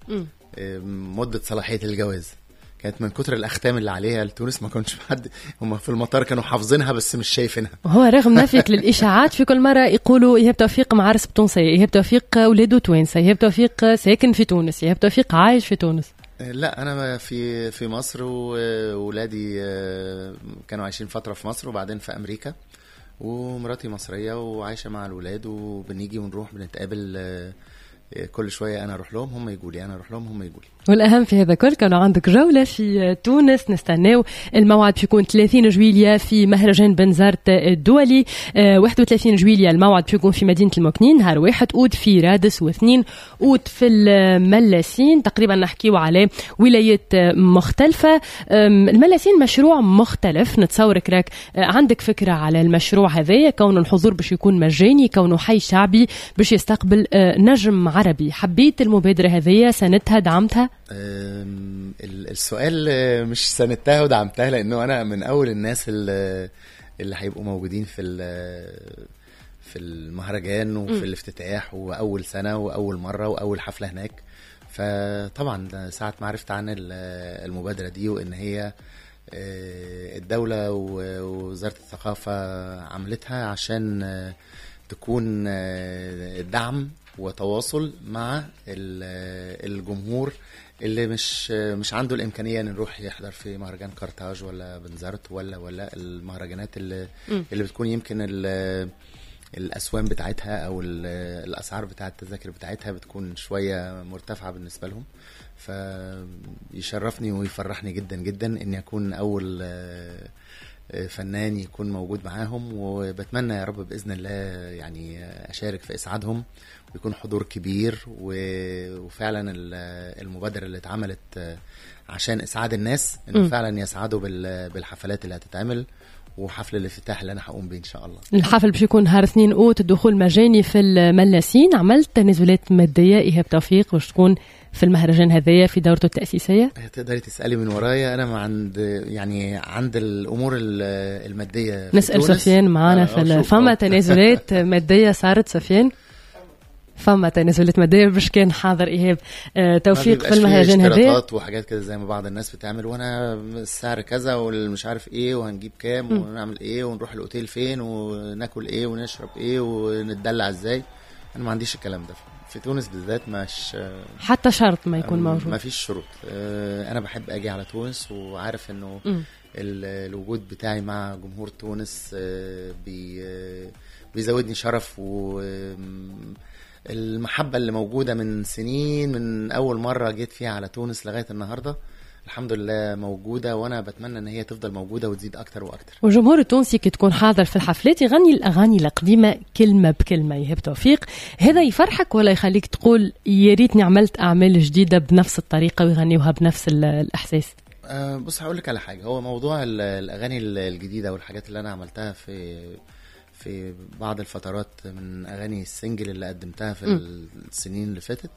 مده صلاحيه الجواز كانت من كتر الاختام اللي عليها لتونس ما كنتش حد هم في المطار كانوا حافظينها بس مش شايفينها هو رغم نفيك للاشاعات في كل مره يقولوا ايهاب توفيق معرس بتونسيه ايهاب توفيق ولاده توانسه ايهاب توفيق ساكن في تونس ايهاب توفيق عايش في تونس لا انا في في مصر واولادي آه، كانوا عايشين فتره في مصر وبعدين في امريكا ومراتي مصريه وعايشه مع الولاد وبنيجي ونروح بنتقابل آه، كل شويه انا اروح لهم هم يجوا لي انا اروح لهم هم يجوا لي والاهم في هذا كل كانوا عندك جوله في تونس نستناو الموعد بيكون 30 جويليا في مهرجان بنزرت الدولي 31 آه، جويليا الموعد بيكون في مدينه المكنين نهار واحد اوت في رادس واثنين اوت في الملاسين تقريبا نحكيو على ولايات مختلفه الملاسين مشروع مختلف نتصورك راك آه، عندك فكره على المشروع هذايا كون الحضور باش يكون مجاني كونه حي شعبي باش يستقبل آه، نجم عربي حبيت المبادره هذه سندتها دعمتها السؤال مش سندتها ودعمتها لانه انا من اول الناس اللي, اللي هيبقوا موجودين في في المهرجان وفي م. الافتتاح واول سنه واول مره واول حفله هناك فطبعا ساعه ما عرفت عن المبادره دي وان هي آه، الدوله ووزاره الثقافه عملتها عشان تكون آه، دعم وتواصل مع الجمهور اللي مش مش عنده الامكانيه ان يروح يحضر في مهرجان كارتاج ولا بنزرت ولا ولا المهرجانات اللي م. اللي بتكون يمكن الاسوان بتاعتها او الاسعار بتاعه التذاكر بتاعتها بتكون شويه مرتفعه بالنسبه لهم فيشرفني ويفرحني جدا جدا اني اكون اول فنان يكون موجود معاهم وبتمنى يا رب باذن الله يعني اشارك في اسعادهم ويكون حضور كبير وفعلا المبادره اللي اتعملت عشان اسعاد الناس انه فعلا يسعدوا بالحفلات اللي هتتعمل وحفل الافتتاح اللي انا هقوم بيه ان شاء الله الحفل باش يكون نهار اثنين اوت الدخول مجاني في الملاسين عملت تنازلات ماديه ايهاب توفيق باش تكون في المهرجان هذايا في دورته التأسيسية؟ تقدري تسألي من ورايا أنا ما عند يعني عند الأمور المادية نسأل سفيان معانا في آه، فما تنازلات مادية صارت سفيان؟ فما تنازلات ماديه باش كان حاضر ايهاب آه توفيق في المهرجان هذا وحاجات كده زي ما بعض الناس بتعمل وانا السعر كذا والمش عارف ايه وهنجيب كام ونعمل ايه ونروح الاوتيل فين وناكل ايه ونشرب ايه ونتدلع ازاي انا ما عنديش الكلام ده في تونس بالذات مش حتى شرط ما يكون موجود ما فيش شروط آه، انا بحب اجي على تونس وعارف انه الوجود بتاعي مع جمهور تونس آه، بي بيزودني شرف و المحبة اللي موجودة من سنين من أول مرة جيت فيها على تونس لغاية النهاردة الحمد لله موجودة وأنا بتمنى إن هي تفضل موجودة وتزيد أكتر وأكتر والجمهور التونسي كي تكون حاضر في الحفلات يغني الأغاني القديمة كلمة بكلمة يهب توفيق هذا يفرحك ولا يخليك تقول يا ريتني عملت أعمال جديدة بنفس الطريقة ويغنيوها بنفس الإحساس أه بص هقول لك على حاجة هو موضوع الأغاني الجديدة والحاجات اللي أنا عملتها في في بعض الفترات من اغاني السنجل اللي قدمتها في م. السنين اللي فاتت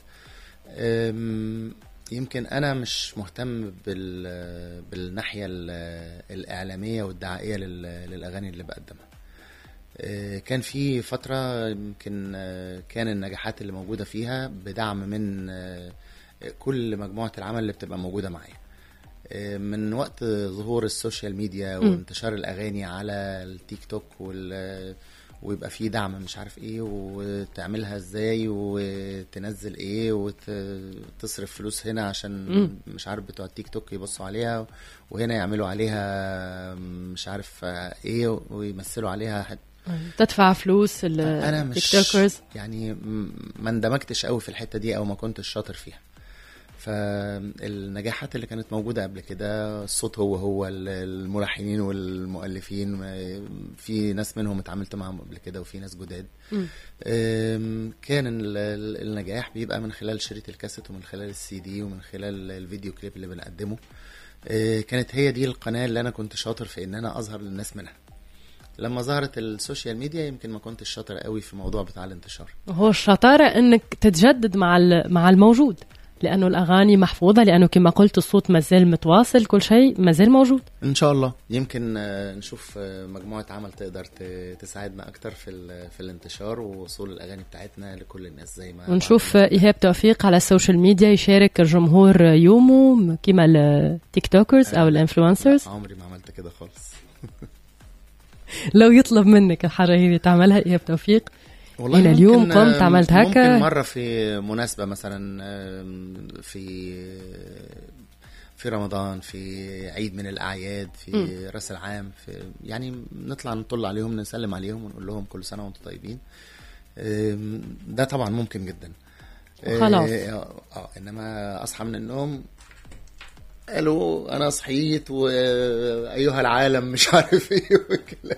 يمكن انا مش مهتم بال بالناحيه الاعلاميه والدعائيه للاغاني اللي بقدمها أه، كان في فتره يمكن أه، كان النجاحات اللي موجوده فيها بدعم من أه، كل مجموعه العمل اللي بتبقى موجوده معايا من وقت ظهور السوشيال ميديا وانتشار الاغاني على التيك توك وال ويبقى في دعم مش عارف ايه وتعملها ازاي وتنزل ايه وتصرف فلوس هنا عشان مش عارف بتوع التيك توك يبصوا عليها وهنا يعملوا عليها مش عارف ايه ويمثلوا عليها حد تدفع فلوس انا مش يعني ما اندمجتش قوي في الحته دي او ما كنتش شاطر فيها فالنجاحات اللي كانت موجودة قبل كده الصوت هو هو الملحنين والمؤلفين في ناس منهم اتعاملت معاهم قبل كده وفي ناس جداد كان النجاح بيبقى من خلال شريط الكاسيت ومن خلال السي دي ومن خلال الفيديو كليب اللي بنقدمه أه، كانت هي دي القناة اللي أنا كنت شاطر في إن أنا أظهر للناس منها لما ظهرت السوشيال ميديا يمكن ما كنتش شاطر قوي في موضوع بتاع الانتشار هو الشطاره انك تتجدد مع مع الموجود لانه الاغاني محفوظه لانه كما قلت الصوت مازال متواصل كل شيء مازال موجود ان شاء الله يمكن آه، نشوف آه، مجموعه عمل تقدر ت- تساعدنا اكتر في ال- في الانتشار ووصول الاغاني بتاعتنا لكل الناس زي ما ونشوف ايهاب توفيق على السوشيال ميديا يشارك الجمهور يومه كما التيك توكرز او الانفلونسرز لا، عمري ما عملت كده خالص لو يطلب منك الحاجه هذه تعملها ايهاب توفيق والله أنا اليوم ممكن، قمت آم، عملت هكا. ممكن مرة في مناسبة مثلا آم، في في رمضان في عيد من الأعياد في رأس العام في يعني نطلع نطل عليهم نسلم عليهم ونقول لهم كل سنة وأنتم طيبين آم، ده طبعا ممكن جدا خلاص. آه آه، إنما أصحى من النوم الو انا صحيت وايها العالم مش عارف ايه والكلام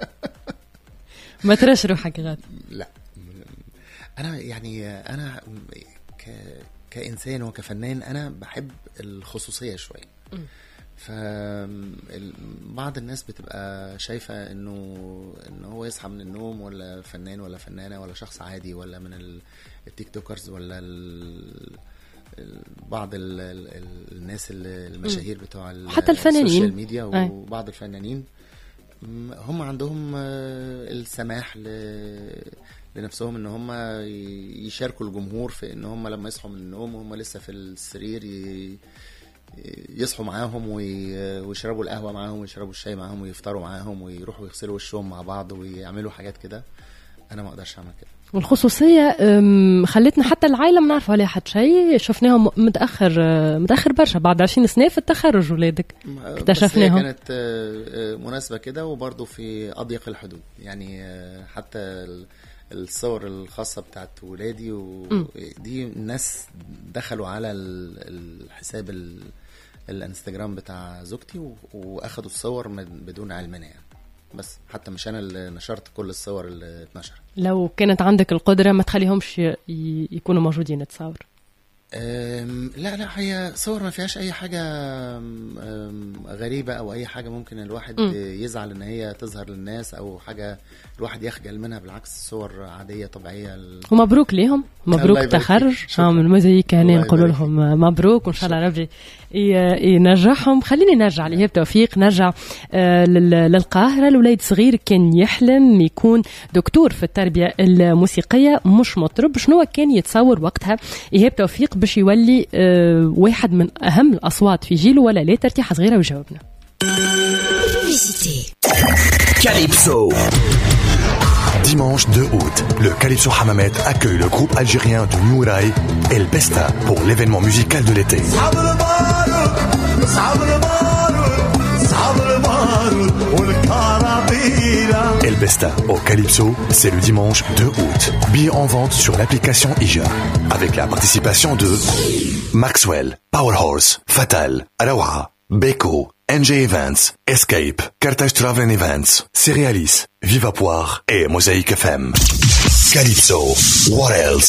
ما ترش روحك غاد لا انا يعني انا ك... كانسان وكفنان انا بحب الخصوصيه شويه ف ال- بعض الناس بتبقى شايفه انه ان هو يصحى من النوم ولا فنان ولا فنانه ولا شخص عادي ولا من ال- التيك توكرز ولا ال... ال- بعض ال... ال... ال- الناس ال- المشاهير بتوع ال- حتى الفنانين. السوشيال ميديا أي. وبعض الفنانين م- هم عندهم آه، السماح ل... لنفسهم ان هم ي- يشاركوا الجمهور في ان هم لما يصحوا من النوم وهم لسه في السرير ي... يصحوا معاهم وي... ويشربوا القهوه معاهم ويشربوا الشاي معاهم ويفطروا معاهم ويروحوا يغسلوا وشهم مع بعض ويعملوا حاجات كده انا ما اقدرش اعمل كده والخصوصية أم، خلتنا حتى العائلة ما نعرفوا عليها حتى شيء شفناهم متأخر أه، متأخر برشا بعد 20 سنة في التخرج ولادك اكتشفناهم. بس هي كانت آه، آه، مناسبة كده وبرضه في أضيق الحدود يعني آه، حتى ال- الصور الخاصة بتاعت ولادي ودي الناس دخلوا على ال- الحساب ال- الانستجرام بتاع زوجتي و- واخدوا الصور من- بدون علمنا يعني بس حتى مش انا اللي نشرت كل الصور اللي اتنشرت لو كانت عندك القدرة ما تخليهمش ي- يكونوا موجودين تصور أم، لا لا هي صور ما فيهاش اي حاجه أم، أم، غريبه او اي حاجه ممكن الواحد مم. يزعل ان هي تظهر للناس او حاجه الواحد يخجل منها بالعكس صور عاديه طبيعيه ال- ومبروك ليهم مبروك الله يبارك التخرج فيك. شكراً. اه من المزيكا هنا الله نقول يبارك لهم مبروك وان شاء الله ربي ي- ينجحهم خليني نرجع لإيهاب توفيق نرجع آه، لل- للقاهرة الوليد صغير كان يحلم يكون دكتور في التربية الموسيقية مش مطرب شنو كان يتصور وقتها إيهاب توفيق باش يولي آه، واحد من أهم الأصوات في جيله ولا لا ترتيحة صغيرة ويجاوبنا Publicité. Calypso. Dimanche 2 août, le Calypso Hamamet accueille le groupe algérien de New Rai, El Besta, pour l'événement musical de l'été. صعب البارود صعب البارود صعب البارود والكرابيلة El Besta au Calypso, c'est le dimanche 2 août. Billets en vente sur l'application IJA. Avec la participation de Maxwell, Powerhorse, Fatal, Arawa, Beko, NJ Events, Escape, Carthage Travel Events, Cerealis, Viva Poire et Mosaïque FM. Calypso, what else?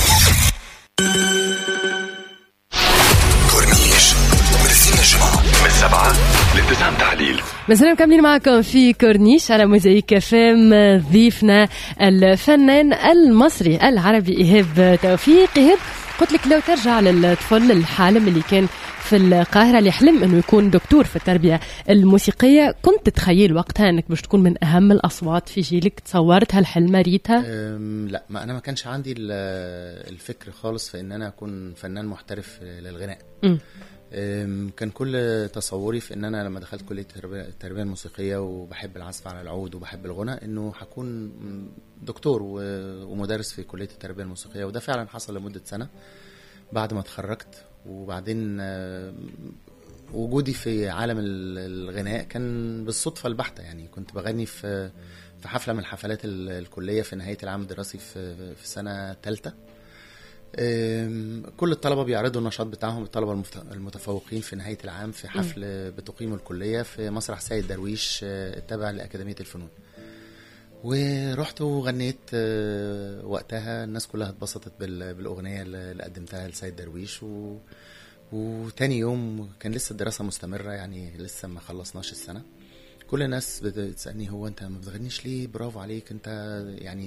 كورنيش من السنة الجمعة من السبعة للتسعة متعليل مازلنا مكملين معكم في كورنيش على موزايك فام ضيفنا الفنان المصري العربي ايهاب توفيق ايهاب قلت لك لو ترجع للطفل الحالم اللي كان في القاهرة اللي حلم انه يكون دكتور في التربية الموسيقية كنت تتخيل وقتها انك باش تكون من اهم الاصوات في جيلك تصورت هالحلمة ريتها أم، لا ما انا ما كانش عندي ال- الفكر خالص في ان انا اكون فنان محترف للغناء مم. أم، كان كل تصوري في ان انا لما دخلت كليه التربيه التربية الموسيقيه وبحب العزف على العود وبحب الغنى انه هكون دكتور و- ومدرس في كليه التربيه الموسيقيه وده فعلا حصل لمده سنه بعد ما اتخرجت وبعدين آه، وجودي في عالم ال- الغناء كان بالصدفه البحته يعني كنت بغني في في حفله من حفلات ال- الكليه في نهايه العام الدراسي في في سنه ثالثه أم، كل الطلبه بيعرضوا النشاط بتاعهم الطلبه المفت- المتفوقين في نهايه العام في حفل بتقيمه الكليه في مسرح سيد درويش آه، التابع لاكاديميه الفنون ورحت وغنيت آه، وقتها الناس كلها اتبسطت بال- بالاغنيه اللي اللي قدمتها لسيد درويش و... وتاني يوم كان لسه الدراسه مستمره يعني لسه ما خلصناش السنه كل الناس بتسالني هو انت ما بتغنيش ليه برافو عليك انت يعني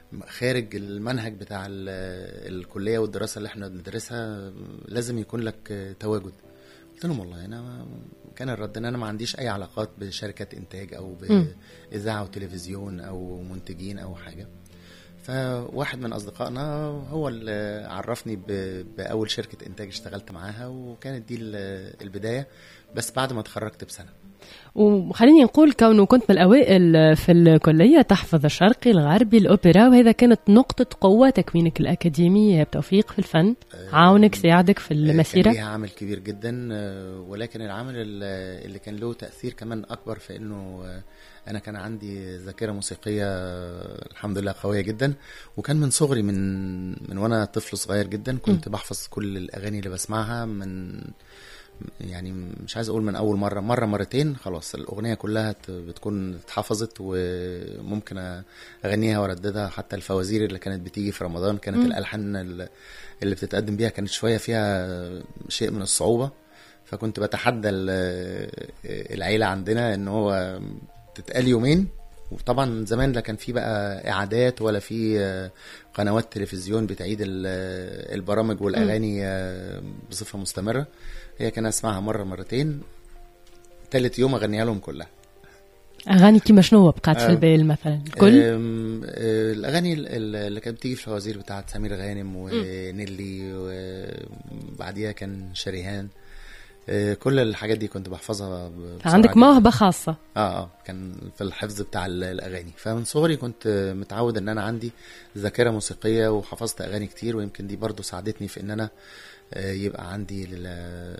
خارج المنهج بتاع ال- الكليه والدراسه اللي احنا بندرسها لازم يكون لك تواجد قلت لهم والله انا ما- كان الرد ان انا ما عنديش اي علاقات بشركه انتاج او مم. باذاعه وتلفزيون او منتجين او حاجه فواحد من اصدقائنا هو اللي عرفني ب- باول شركه انتاج اشتغلت معاها وكانت دي ال- البدايه بس بعد ما اتخرجت بسنه وخليني نقول كونه كنت من الأوائل في الكلية تحفظ الشرقي الغربي الأوبرا وهذا كانت نقطة قوة تكوينك الأكاديمي يا بتوفيق في الفن عاونك ساعدك في كان المسيرة ليها عامل كبير جدا آه، ولكن العامل ال- اللي كان له تأثير كمان أكبر في إنه آه، أنا كان عندي ذاكرة موسيقية آه، الحمد لله قوية جدا وكان من صغري من من وأنا طفل صغير جدا كنت بحفظ كل الأغاني اللي بسمعها من يعني مش عايز اقول من اول مره مره مرتين خلاص الاغنيه كلها ت- بتكون اتحفظت وممكن اغنيها وارددها حتى الفوازير اللي كانت بتيجي في رمضان كانت مم. الالحان ال- اللي بتتقدم بيها كانت شويه فيها شيء من الصعوبه فكنت بتحدى ال- العيله عندنا ان هو تتقال يومين وطبعا زمان لا كان في بقى اعادات ولا في قنوات تلفزيون بتعيد ال- البرامج والاغاني بصفه مستمره هي كان اسمعها مره مرتين تالت يوم اغنيها لهم كلها أغاني كيما شنو بقات في آه. البال مثلا كل أم، آه، الاغاني ال- ال- اللي كانت بتيجي في الفوازير بتاعت سمير غانم ونيلي وبعديها كان شريهان آه، كل الحاجات دي كنت بحفظها ب- بسرعة عندك جداً. موهبة خاصة اه اه كان في الحفظ بتاع ال- الاغاني فمن صغري كنت متعود ان انا عندي ذاكره موسيقيه وحفظت اغاني كتير ويمكن دي برضو ساعدتني في ان انا آه، يبقى عندي ال-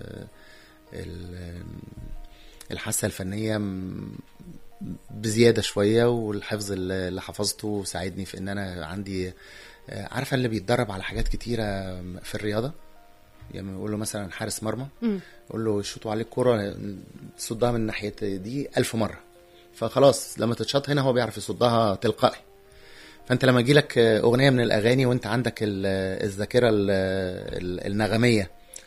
ال- الحاسه الفنيه م- بزياده شويه والحفظ اللي اللي حفظته ساعدني في ان انا عندي آه، عارفه اللي بيتدرب على حاجات كتيره في الرياضه يعني يقول له مثلا حارس مرمى يقول له يشوطوا عليك كرة تصدها من ناحية دي ألف مرة فخلاص لما تتشاط هنا هو بيعرف يصدها تلقائي فانت لما يجيلك اغنيه من الاغاني وانت عندك ال- الذاكره ال- ال- النغميه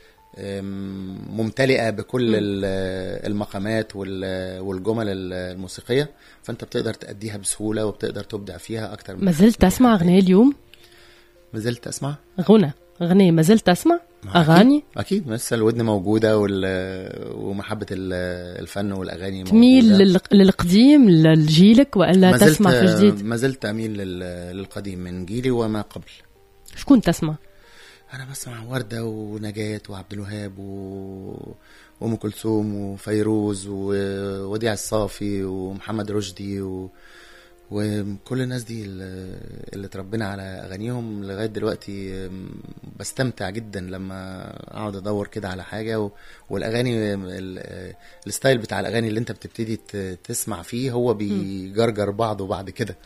أم، ممتلئه بكل ال- المقامات وال- والجمل ال- الموسيقيه فانت بتقدر تأديها بسهوله وبتقدر تبدع فيها اكتر من ما زلت تسمع أغنية اليوم ما زلت اسمع غنى أغنية ما زلت تسمع ما أغاني اكيد اكيد لسه الودن موجوده وال... ومحبه ال- الفن والاغاني تميل موجودة. لل- للقديم لجيلك ولا ما زلت تسمع في جديد ما زلت اميل لل- للقديم من جيلي وما قبل شكون تسمع انا بسمع ورده ونجاة وعبد الوهاب و... وام كلثوم وفيروز ووديع الصافي ومحمد رشدي و... وكل الناس دي اللي اللي اتربينا على اغانيهم لغايه دلوقتي أم، بستمتع جدا لما اقعد ادور كده على حاجه و... والاغاني أم، ال- الستايل بتاع الاغاني اللي انت بتبتدي ت- تسمع فيه هو بيجرجر بعضه بعد كده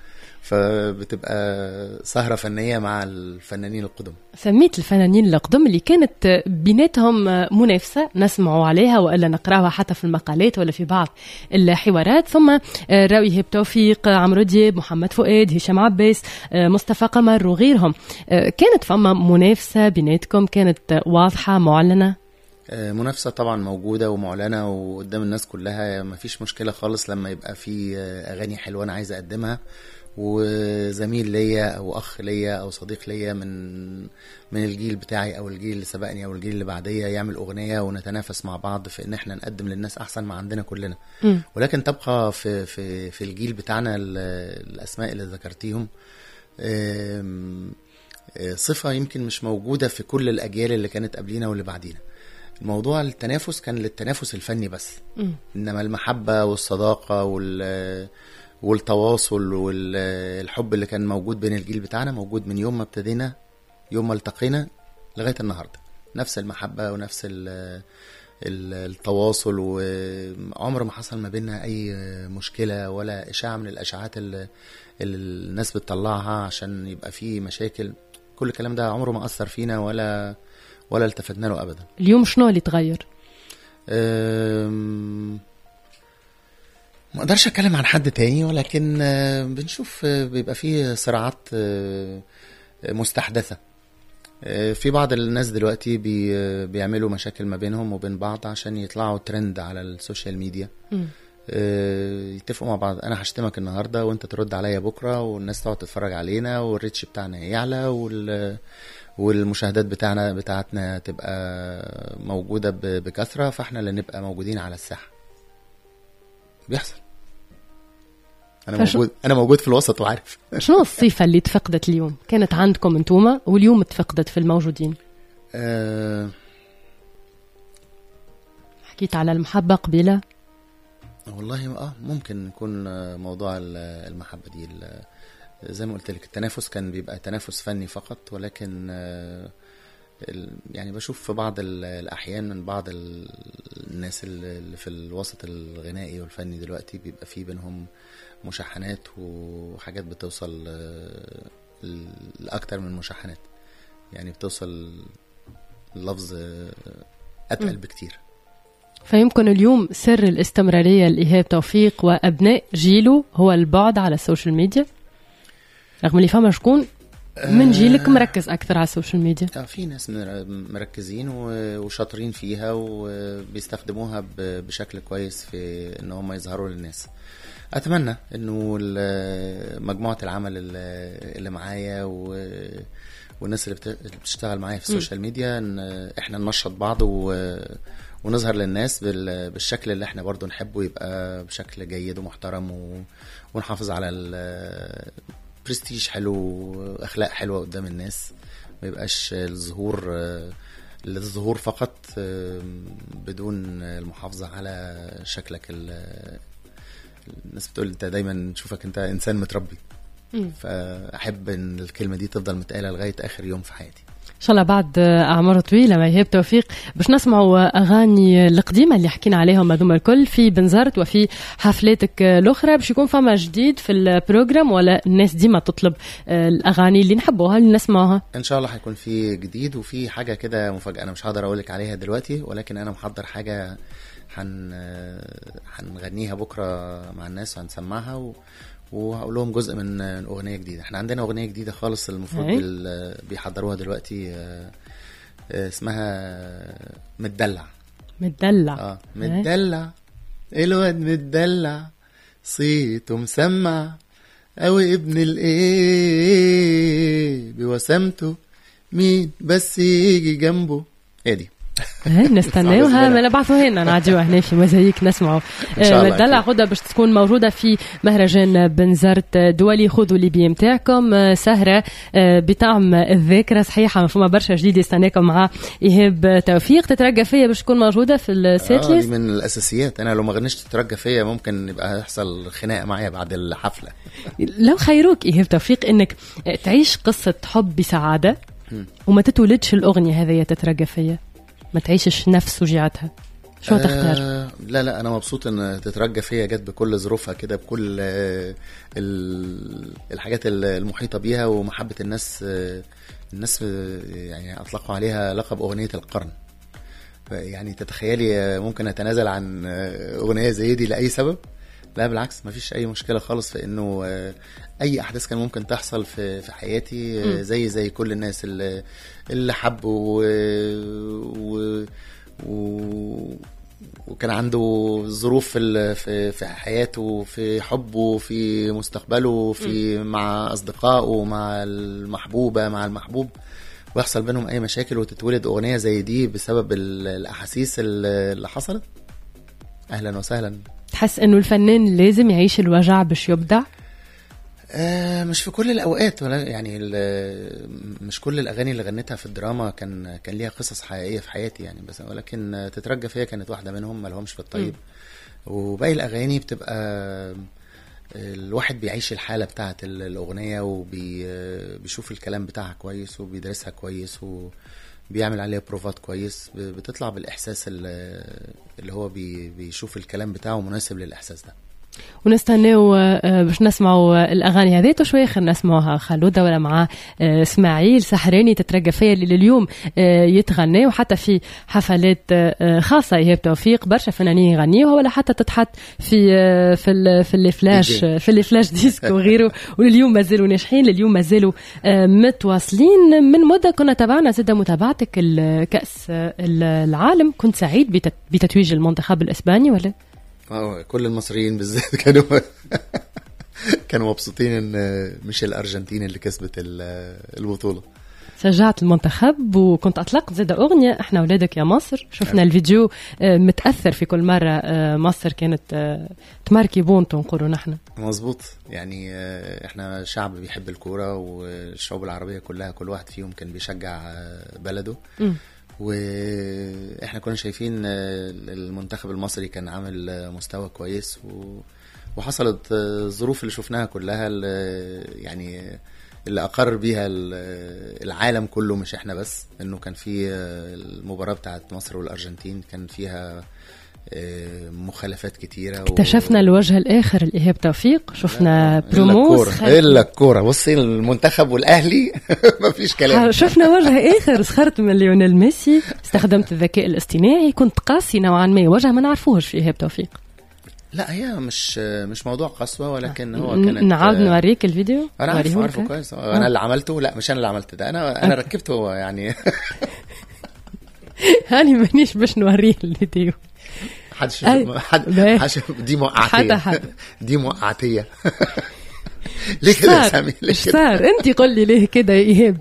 فبتبقى سهره فنيه مع الفنانين القدم سميت الفنانين القدم اللي كانت بيناتهم منافسة نسمعوا عليها وإلا نقراها حتى في المقالات ولا في بعض الحوارات ثم راوي هيب توفيق عمرو دياب محمد فؤاد هشام عباس مصطفى قمر وغيرهم كانت فما منافسة بيناتكم كانت واضحة معلنة آه، منافسة طبعا موجودة ومعلنة وقدام الناس كلها مفيش مشكلة خالص لما يبقى في آه، أغاني حلوة أنا عايز أقدمها وزميل ليا أو أخ ليا أو صديق ليا من من الجيل بتاعي أو الجيل اللي سبقني أو الجيل اللي بعديا يعمل أغنية ونتنافس مع بعض في إن إحنا نقدم للناس أحسن ما عندنا كلنا مم. ولكن تبقى في في في الجيل بتاعنا ال- الأسماء اللي ذكرتيهم آم، آه، صفة يمكن مش موجودة في كل الأجيال اللي كانت قبلينا واللي بعدينا الموضوع التنافس كان للتنافس الفني بس مم. انما المحبه والصداقه وال والتواصل والحب اللي كان موجود بين الجيل بتاعنا موجود من يوم ما ابتدينا يوم ما التقينا لغايه النهارده نفس المحبه ونفس ال ال- التواصل وعمر ما حصل ما بيننا اي مشكله ولا اشاعه من الاشاعات اللي اللي الناس بتطلعها عشان يبقى في مشاكل كل الكلام ده عمره ما اثر فينا ولا ولا التفتنا له ابدا اليوم شنو اللي تغير أم، ما اقدرش اتكلم عن حد تاني ولكن آه، بنشوف آه، بيبقى فيه صراعات آه، مستحدثة آه، في بعض الناس دلوقتي بي آه، بيعملوا مشاكل ما بينهم وبين بعض عشان يطلعوا ترند على السوشيال ميديا مم. آه، يتفقوا مع بعض انا هشتمك النهارده وانت ترد عليا بكره والناس تقعد تتفرج علينا والريتش بتاعنا يعلى وال والمشاهدات بتاعنا بتاعتنا تبقى موجوده ب- بكثره فاحنا اللي نبقى موجودين على الساحه بيحصل انا فشو- موجود انا موجود في الوسط وعارف شنو الصفة اللي تفقدت اليوم؟ كانت عندكم انتوما واليوم تفقدت في الموجودين آه، حكيت على المحبة قبيلة والله اه ممكن يكون آه، موضوع ال- المحبه دي ال- زي ما قلت لك التنافس كان بيبقى تنافس فني فقط ولكن آه، ال- يعني بشوف في بعض ال- الاحيان من بعض ال- الناس اللي اللي في الوسط الغنائي والفني دلوقتي بيبقى في بينهم مشاحنات وحاجات بتوصل آه، ل- لاكتر من مشاحنات يعني بتوصل اللفظ آه، اتقل بكتير فيمكن اليوم سر الاستمرارية لإيهاب توفيق وأبناء جيله هو البعد على السوشيال ميديا رغم اللي فما شكون من جيلك مركز أكثر على السوشيال ميديا اه في ناس مر- مركزين و- وشاطرين فيها وبيستخدموها ب- بشكل كويس في ان هم يظهروا للناس اتمنى انه ال- مجموعه العمل ال- اللي معايا و- والناس اللي بت- اللي بتشتغل معايا في السوشيال ميديا ان احنا ننشط بعض و ونظهر للناس بال- بالشكل اللي احنا برضو نحبه يبقى بشكل جيد ومحترم و- ونحافظ على البرستيج حلو واخلاق حلوه قدام الناس ما يبقاش الظهور آه، للظهور فقط آه، بدون المحافظه على شكلك ال- الناس بتقول انت دايما نشوفك انت انسان متربي مم. فاحب ان الكلمه دي تفضل متقاله لغايه اخر يوم في حياتي إن شاء الله بعد أعمار طويلة مع إيهاب توفيق باش نسمعوا أغاني القديمة اللي حكينا عليهم هذوما الكل في بنزرت وفي حفلاتك الأخرى باش يكون فما جديد في البروجرام ولا الناس ديما تطلب آه، الأغاني اللي نحبوها اللي نسمعوها ان شاء الله هيكون في جديد وفي حاجه كده مفاجاه انا مش هقدر اقول لك عليها دلوقتي ولكن انا محضر حاجه هن هنغنيها بكره مع الناس وهنسمعها و... وهقول لهم جزء من من اغنيه جديده احنا عندنا اغنيه جديده خالص المفروض أي. بال... بيحضروها دلوقتي آه، آه، اسمها متدلع متدلع اه متدلع الواد متدلع صيته مسمع اوي ابن الايه بوسامته مين بس يجي جنبه ايه دي هاي نستناوها صعب ما نبعثوها لنا نعديوها هنا في مزايك نسمعوا إن شاء الله متدلع أكيد. غدا باش تكون موجودة في مهرجان بنزرت دولي خذوا لي بي متاعكم آه، سهرة آه، بطعم الذاكرة صحيحة ما فما برشا جديد يستناكم مع إيهاب توفيق تترقى فيا باش تكون موجودة في السيت آه دي ليست من الاساسيات انا لو ما غنيش تترجى فيا ممكن يبقى يحصل خناقه معايا بعد الحفله لو خيروك إيهاب توفيق إنك آه، تعيش قصة حب بسعادة وما تتولدش الأغنية هذه تترقى فيا ما تعيشش نفس وجعتها شو تختار؟ آه لا لا انا مبسوط ان تترجى فيا جت بكل ظروفها كده بكل آه ال- الحاجات ال- المحيطه بيها ومحبه الناس آه الناس آه يعني اطلقوا عليها لقب اغنيه القرن يعني تتخيلي آه، ممكن اتنازل عن آه، اغنيه زي دي لاي سبب لا بالعكس مفيش اي مشكله خالص في انه آه، اي احداث كان ممكن تحصل في في حياتي آه، زي زي كل الناس اللي اللي حبوا و, و, و وكان عنده ظروف في ال- في في حياته في حبه في مستقبله في مع اصدقائه مع المحبوبه مع المحبوب ويحصل بينهم اي مشاكل وتتولد اغنيه زي دي بسبب ال- الاحاسيس اللي اللي حصلت اهلا وسهلا تحس إنه الفنان لازم يعيش الوجع باش يبدع؟ آه مش في كل الاوقات ولا يعني ال- مش كل الاغاني اللي غنيتها في الدراما كان كان ليها قصص حقيقيه في حياتي يعني بس ولكن آه، تترجى فيا كانت واحده منهم ما لهمش في الطيب وباقي الاغاني بتبقى آه، الواحد بيعيش الحاله بتاعه ال- الاغنيه وبيشوف الكلام بتاعها كويس وبيدرسها كويس وبيعمل عليها بروفات كويس ب- بتطلع بالاحساس اللي اللي هو بي- بيشوف الكلام بتاعه مناسب للاحساس ده ونستناو آه، باش نسمعوا آه، الاغاني هذيت وشويه خلينا نسمعوها خلوده ولا مع آه، اسماعيل سحراني تترقى فيا اللي لليوم آه، يتغنى وحتى في حفلات آه، خاصه ايهاب توفيق برشا فنانين يغنيوها ولا حتى تتحط في آه، في ال- في الفلاش دي جي. في الفلاش ديسك وغيره ولليوم مازالوا ناجحين لليوم مازالوا آه، متواصلين من مده كنا تابعنا زاد متابعتك الكاس آه، العالم كنت سعيد بتت- بتتويج المنتخب الاسباني ولا؟ اه كل المصريين بالذات كانوا كانوا مبسوطين ان مش الارجنتين اللي كسبت ال- البطوله شجعت المنتخب وكنت اطلقت زاد اغنيه احنا اولادك يا مصر شفنا الفيديو آه، متاثر في كل مره آه، مصر كانت آه، تماركي بونتو نقولوا نحن مظبوط يعني آه، احنا شعب بيحب الكوره والشعوب العربيه كلها كل واحد فيهم كان بيشجع آه، بلده مم. واحنا كنا شايفين آه، المنتخب المصري كان عامل آه، مستوى كويس و... وحصلت آه، الظروف اللي شفناها كلها اللي يعني اللي اقر بيها ال- العالم كله مش احنا بس انه كان في آه، المباراه بتاعت مصر والارجنتين كان فيها آه، مخالفات كتيره و- اكتشفنا الوجه الاخر الايهاب توفيق شفنا الا بروموس الكوره الا الكوره بصي المنتخب والاهلي مفيش كلام شفنا وجه اخر سخرت من ليونيل ميسي استخدمت الذكاء الاصطناعي كنت قاسي نوعا ما وجه ما نعرفوش في ايهاب توفيق لا هي مش مش موضوع قسوه ولكن هو كانت ن- نعاود نوريك الفيديو انا عارفه نوريهولك. عارفه كويس انا اللي عملته لا مش انا اللي عملت ده انا انا ركبته يعني هاني مانيش باش نوريه الفيديو حد شاف أي. حد باهي. حد شاف- دي موقعتيه حدا حدا. دي موقعتيه ليه كده يا صار سامي ليه ايش كده صار انت قل لي ليه كده يا ايهاب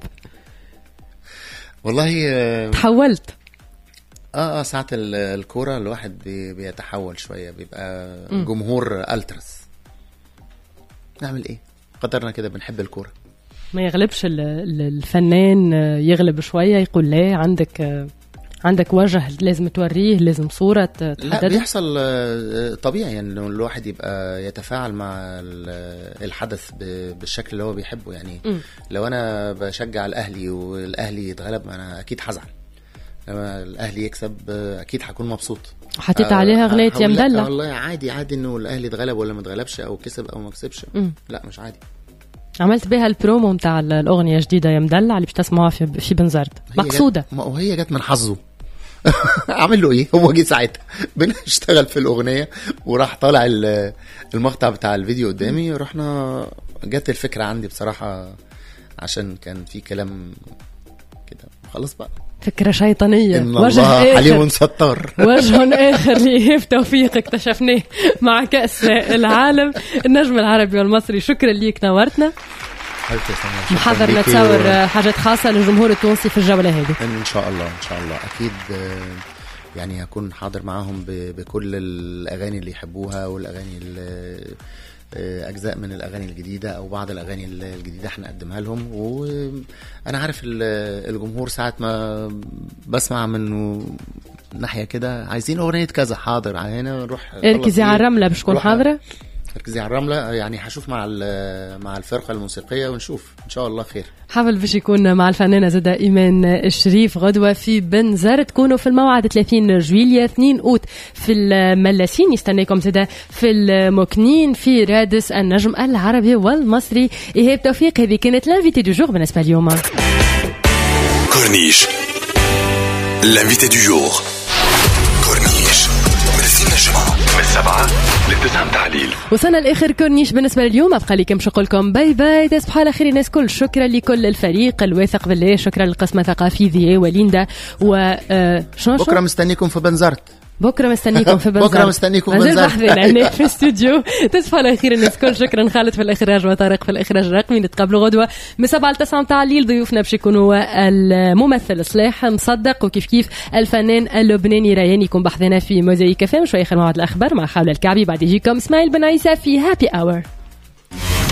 والله اه تحولت اه ساعه ال- الكوره الواحد بي- بيتحول شويه بيبقى جمهور التراس نعمل ايه قدرنا كده بنحب الكوره ما يغلبش ال- ال- الفنان آه، يغلب شويه يقول لا عندك آه، عندك وجه لازم توريه لازم صوره ت- لا تحددها بيحصل آه، طبيعي انه الواحد يبقى يتفاعل مع ال- الحدث ب- بالشكل اللي هو بيحبه يعني مم. لو انا بشجع الاهلي والاهلي يتغلب انا اكيد هزعل لما الاهلي يكسب آه، اكيد هكون مبسوط حطيت آه، عليها اغنيه يا هقول لا، مدلع والله عادي عادي انه الاهلي اتغلب ولا ما اتغلبش او كسب او ما كسبش مم. لا مش عادي عملت بها البرومو نتاع ال- الاغنيه الجديده يا مدلع اللي باش تسمعوها في في بنزرت هي مقصوده جت- ما- وهي جت من حظه عامل له ايه هو جه ساعتها بنشتغل في الاغنيه وراح طالع ال- المقطع بتاع الفيديو قدامي رحنا جت الفكره عندي بصراحه عشان كان في كلام كده خلاص بقى فكره شيطانيه ان وجه الله حليم اخر ستار وجه اخر لايهاب توفيق اكتشفناه مع كاس العالم النجم العربي والمصري شكرا ليك نورتنا حبيبتي يا سامية، شكراً محضر ليكي نتصور و- حاجات خاصه للجمهور التونسي في الجوله هذه ان شاء الله ان شاء الله اكيد آه، يعني هكون حاضر معاهم ب- بكل الاغاني اللي يحبوها والاغاني ال- آه، اجزاء من الاغاني الجديده او بعض الاغاني ال- الجديده احنا نقدمها لهم وانا عارف ال- الجمهور ساعه ما بسمع منه ناحيه كده عايزين اغنيه كذا حاضر هنا نروح اركزي على الرمله باش تكون روح- حاضره اركزي على الرمله يعني هشوف مع ال- مع الفرقه الموسيقيه ونشوف ان شاء الله خير حفل باش يكون مع الفنانة زدا إيمان الشريف غدوة في بنزر تكونوا في الموعد 30 جويلية 2 أوت في الملاسين يستنيكم زدا في المكنين في رادس النجم العربي والمصري إيهاب توفيق هذه كانت لانفيتي دو جور بالنسبة اليوم Corniche. L'invité du jour. Corniche. من السنة الجمعة من السبعة للتسعة متاع الليل وصلنا لاخر كورنيش بالنسبه لليوم ابقى لي كم نقول لكم باي باي تصبحوا على خير الناس كل شكرا لكل الفريق الواثق بالله شكرا للقسم الثقافي ذي وليندا و آه، شنو شنو؟ بكره مستنيكم في بنزرت بكره مستنيكم في بنزرت بكرة مستنيكم في مازال بنزرت. بحذنا هنا في الاستوديو تصبحوا على خير الناس كل شكرا خالد في الاخراج وطارق في الاخراج الرقمي نتقابلوا غدوه من 7 ل 9 متاع الليل ضيوفنا باش يكونوا الممثل صلاح مصدق وكيف كيف الفنان اللبناني ريان يكون بحثنا في موزايك فام شويه خير موعد الاخبار مع خاوله الكعبي بعد يجيكم اسماعيل بن عيسى في هابي اور